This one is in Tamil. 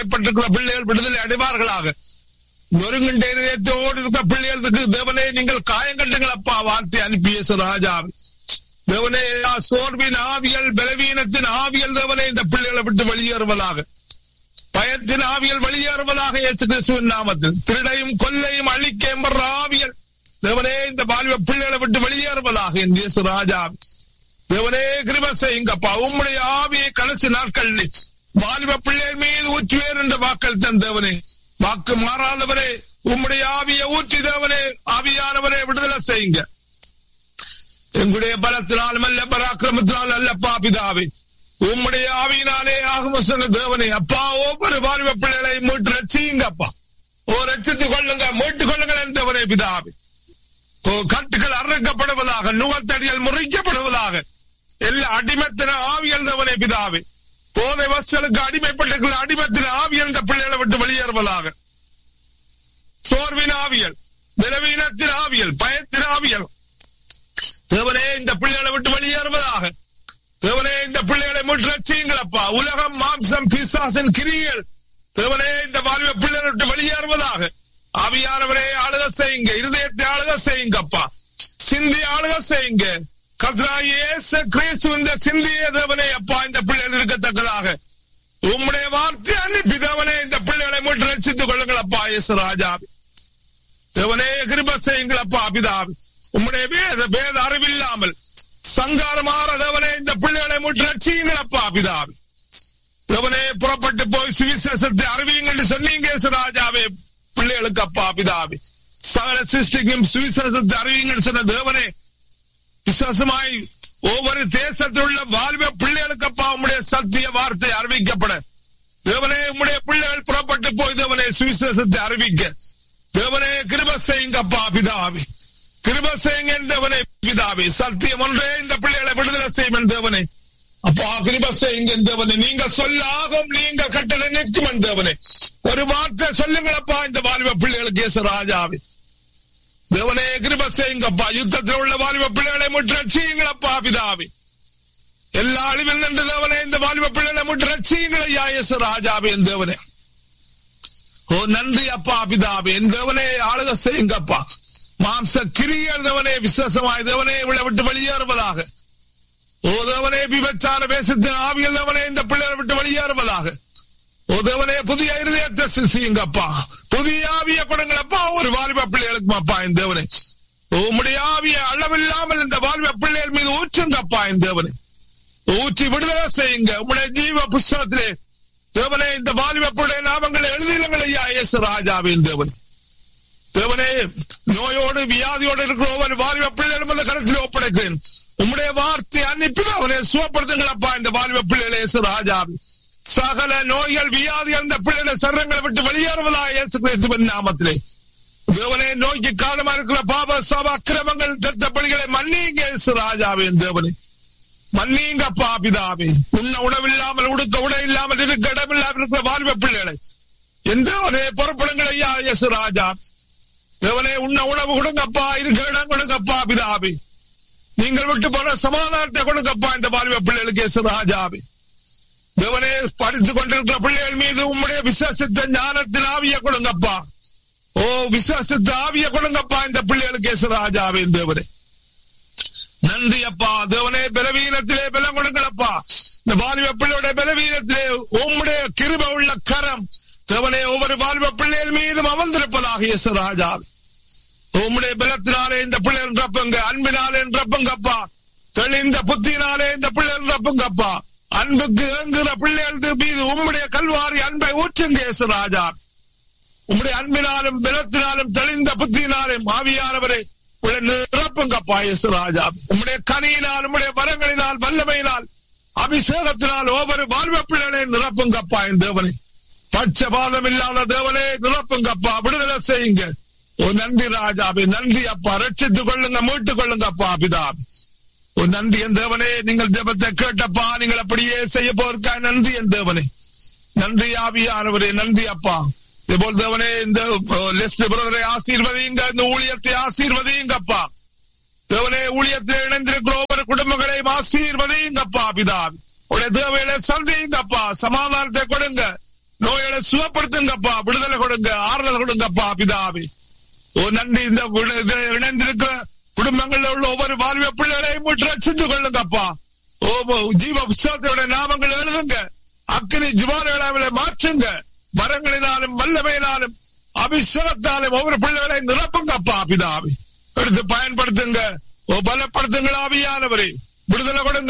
சிறைப்பட்டிருக்கிற பிள்ளைகள் விடுதலை அடைவார்களாக நொறுங்குண்ட இதயத்தோடு இருக்கிற பிள்ளைகளுக்கு தேவனே நீங்கள் காயங்கண்டுங்கள் அப்பா வார்த்தை அனுப்பிய ராஜா தேவனே சோர்வின் ஆவியல் பலவீனத்தின் ஆவியல் தேவனே இந்த பிள்ளைகளை விட்டு வெளியேறுவதாக பயத்தின் ஆவியல் வெளியேறுவதாக இயேசு கிறிஸ்துவின் நாமத்தில் திருடையும் கொல்லையும் அழிக்க எம்பர் ஆவியல் தேவனே இந்த பாலிவ பிள்ளைகளை விட்டு வெளியேறுவதாக என் இயேசு ராஜா தேவனே கிருப செய்யுங்கப்பா உம்முடைய ஆவியை கடைசி நாட்களில் வாலிப பிள்ளைகள் மீது ஊற்றுவேர் என்ற வாக்கள் தன் தேவனே வாக்கு மாறாதவரே உம்முடைய ஆவியை ஊற்றி தேவனே ஆவியானவரே விடுதலை செய்யுங்க எங்களுடைய பலத்தினாலும் அல்ல பராக்கிரமத்தினாலும் அல்லப்பா பிதாவே உம்முடைய ஆவியினாலே ஆகும் சொன்ன தேவனே அப்பா ஒவ்வொரு வாலிப பிள்ளைகளை மீட்டு ரசியுங்கப்பா ஓ ரசித்துக் கொள்ளுங்க மீட்டுக் கொள்ளுங்கள் என்றவனே பிதாவே ஓ கட்டுகள் அறுக்கப்படுவதாக நுகத்தடிகள் முறிக்கப்படுவதாக எல்லா அடிமத்தின ஆவியல் தவனே பிதாவே போதை வசலுக்கு அடிமைப்பட்டிருக்கிற அடிமத்தின ஆவியல் இந்த பிள்ளைகளை விட்டு வெளியேறுவதாக சோர்வின் ஆவியல் நிலவீனத்தின் ஆவியல் பயத்தின் ஆவியல் தேவனே இந்த பிள்ளைகளை விட்டு வெளியேறுவதாக தேவனே இந்த பிள்ளைகளை மீட்டு ரசியுங்களப்பா உலகம் மாம்சம் பிசாசின் கிரியல் தேவனே இந்த வாழ்வை பிள்ளைகளை விட்டு வெளியேறுவதாக ஆவியானவரே ஆளுக செய்யுங்க இருதயத்தை ஆளுக செய்யுங்கப்பா சிந்தி ஆளுக செய்யுங்க கத்ராயேச கிறிஸ்து இந்த சிந்திய தேவனே அப்பா இந்த பிள்ளைகள் இருக்கத்தக்கதாக உம்முடைய வார்த்தை அனுப்பி தேவனே இந்த பிள்ளைகளை மீட்டு ரசித்துக் கொள்ளுங்கள் அப்பா இயேசு ராஜா தேவனே கிருப செய்யுங்கள் அப்பா பிதாவி உம்முடைய வேத வேத அறிவில்லாமல் சங்காரமாற தேவனே இந்த பிள்ளைகளை மீட்டு ரசியுங்கள் அப்பா பிதாவி தேவனே புறப்பட்டு போய் சுவிசேஷத்தை அறிவியுங்கள் சொன்னீங்க இயேசு ராஜாவே பிள்ளைகளுக்கு அப்பா பிதாவி சகல சிருஷ்டிக்கும் சுவிசேஷத்தை அறிவியுங்கள் சொன்ன தேவனே விசுவாசமாய் ஒவ்வொரு தேசத்தில் உள்ள வாழ்வ பிள்ளைகளுக்கு அப்பா உம்முடைய சத்திய வார்த்தை அறிவிக்கப்பட தேவனே உம்முடைய பிள்ளைகள் புறப்பட்டு போய் தேவனே சுவிசேஷத்தை அறிவிக்க தேவனே கிருப செய்யுங்கப்பா பிதாவி கிருப செய்யுங்க தேவனே பிதாவி சத்தியம் ஒன்றே இந்த பிள்ளைகளை விடுதலை செய்யும் தேவனே அப்பா கிருப செய்யுங்க தேவனே நீங்க சொல்லாகும் நீங்க கட்டளை நிற்கும் தேவனே ஒரு வார்த்தை சொல்லுங்களப்பா இந்த வாலிப பிள்ளைகளுக்கு இயேசு ராஜாவே தேவனே கிருப செய்யுங்கப்பா யுத்தத்தில் உள்ள வாலிப பிள்ளைகளை முற்று ரட்சியுங்களப்பா பிதாவே எல்லா அழிவில் நின்று தேவனே இந்த வாலிப பிள்ளைகளை முற்று ரட்சியுங்கள் ஐயா இயேசு ராஜாவே என் தேவனே ஓ நன்றி அப்பா பிதாவே என் தேவனே ஆளுக செய்யுங்கப்பா மாம்ச கிரியல் தேவனே விசுவாசமாய் தேவனே இவளை விட்டு வெளியேறுவதாக ஓ தேவனே விபச்சார பேசத்தின் ஆவியல் தேவனே இந்த பிள்ளைகளை விட்டு வெளியேறுவதாக ஓ தேவனே புதிய இருதயத்தை செய்யுங்கப்பா புதிய ஆவிய கொடுங்களப்பா ஒரு வாலிப பிள்ளைகளுக்கு அப்பா என் தேவனே உம்முடைய ஆவிய அளவில்லாமல் இந்த வாலிப பிள்ளைகள் மீது ஊற்றுங்கப்பா என் தேவனே ஊற்றி விடுதலை செய்யுங்க உம்முடைய ஜீவ புஸ்தகத்திலே தேவனே இந்த வாலிப பிள்ளை நாமங்களை எழுதியுங்கள் ஐயா இயேசு ராஜாவின் தேவனே தேவனே நோயோடு வியாதியோடு இருக்கிற ஒவ்வொரு வாலிப பிள்ளைகளும் அந்த கருத்தில் ஒப்படைக்கிறேன் உம்முடைய வார்த்தை அனுப்பி அவனை சுவப்படுத்துங்களப்பா இந்த வாலிப பிள்ளைகளை இயேசு ராஜாவி சகல நோய்கள் வியாதிகள் இந்த பிள்ளைகளை சரங்களை விட்டு வெளியேறுவதா இயேசு கிறிஸ்துவின் நாமத்திலே தேவனே நோய்க்கு காரணமா இருக்கிற பாப சாப அக்கிரமங்கள் தத்த பலிகளை மன்னிங்க இயேசு ராஜாவின் தேவனே மன்னிங்க பாபிதாவே உண்ண உணவில்லாமல் உடுக்க உடை இல்லாமல் இருக்க இடமில்லாமல் இருக்கிற வாழ்வ பிள்ளைகளை எந்த ஒரே பொறுப்படுங்கள் ஐயா இயேசு ராஜா தேவனே உண்ண உணவு கொடுங்கப்பா இருக்கிற இடம் கொடுங்கப்பா பிதாவே நீங்கள் விட்டு போன சமாதானத்தை கொடுங்கப்பா இந்த வாழ்வ பிள்ளைகளுக்கு இயேசு ராஜாவே தேவனே படித்துக் கொண்டிருக்கிற பிள்ளைகள் மீது உம்முடைய விசுவாசத்த ஞானத்தின் ஆவிய கொடுங்கப்பா ஓ விசுவாசத்த ஆவிய கொடுங்கப்பா இந்த பிள்ளைகளுக்கு இயேசு ராஜாவே தேவனே நன்றி அப்பா தேவனே பலவீனத்திலே பலம் கொடுங்களப்பா இந்த வாலிப பிள்ளையுடைய பலவீனத்திலே உம்முடைய கிருப உள்ள கரம் தேவனே ஒவ்வொரு வாலிப பிள்ளைகள் மீதும் அமர்ந்திருப்பதாக இயேசு ராஜா உம்முடைய பலத்தினாலே இந்த பிள்ளைகள் ரப்புங்க அன்பினாலே ரப்புங்கப்பா தெளிந்த புத்தினாலே இந்த பிள்ளைகள் ரப்புங்கப்பா அன்புக்கு ஏங்குகிற பிள்ளைகள் மீது உம்முடைய கல்வாரி அன்பை ஊற்றுங்க இயேசு ராஜா உம்முடைய அன்பினாலும் பலத்தினாலும் தெளிந்த புத்தினாலும் ஆவியானவரை நிரப்புங்கப்பா இயேசு ராஜா உம்முடைய கனியினால் உம்முடைய வரங்களினால் வல்லமையினால் அபிஷேகத்தினால் ஒவ்வொரு வாழ்வ பிள்ளைகளை நிரப்புங்கப்பா என் தேவனை பட்சபாதம் இல்லாத தேவனே நிரப்புங்கப்பா விடுதலை செய்யுங்க ஓ நன்றி ராஜாபி நன்றி அப்பா ரட்சித்துக் கொள்ளுங்க மீட்டுக் கொள்ளுங்க அப்பா பிதா ஓ நன்றி என் தேவனே நீங்கள் ஜெபத்தை கேட்டப்பா நீங்கள் அப்படியே செய்ய போருக்கா நன்றி என் தேவனே நன்றி ஆவியானவரே நன்றி அப்பா இதேபோல் தேவனே இந்த லெஸ்ட் பிரதரை ஆசீர்வதிங்க இந்த ஊழியத்தை ஆசீர்வதிங்கப்பா தேவனே ஊழியத்தில் இணைந்திருக்கிற ஒவ்வொரு குடும்பங்களையும் ஆசீர்வதிங்கப்பா பிதா உடைய தேவையில சந்திங்கப்பா சமாதானத்தை கொடுங்க நோய்களை சுகப்படுத்துங்கப்பா விடுதலை கொடுங்க ஆறுதல் கொடுங்கப்பா பிதாவே ஓ நன்றி இந்த விடு- இதில் இணைந்திருக்கிற குடும்பங்களில் உள்ள ஒவ்வொரு வாழ்விய பிள்ளைகளையும் மீட்டு ரட்சித்து கொள்ளுங்கப்பா ஓ ஓ, ஜீவ புஸ்தகத்தோட நாமங்கள் எழுதுங்க அக்கினி ஜுவாலைகளை மாற்றுங்க மரங்களினாலும் வல்லமையினாலும் அபிஷேகத்தாலும் ஒவ்வொரு பிள்ளைகளை நிரப்புங்கப்பா பிதாவே எடுத்து பயன்படுத்துங்க ஓ பலப்படுத்துங்கள் ஆவியானவரே விடுதலை கொடுங்க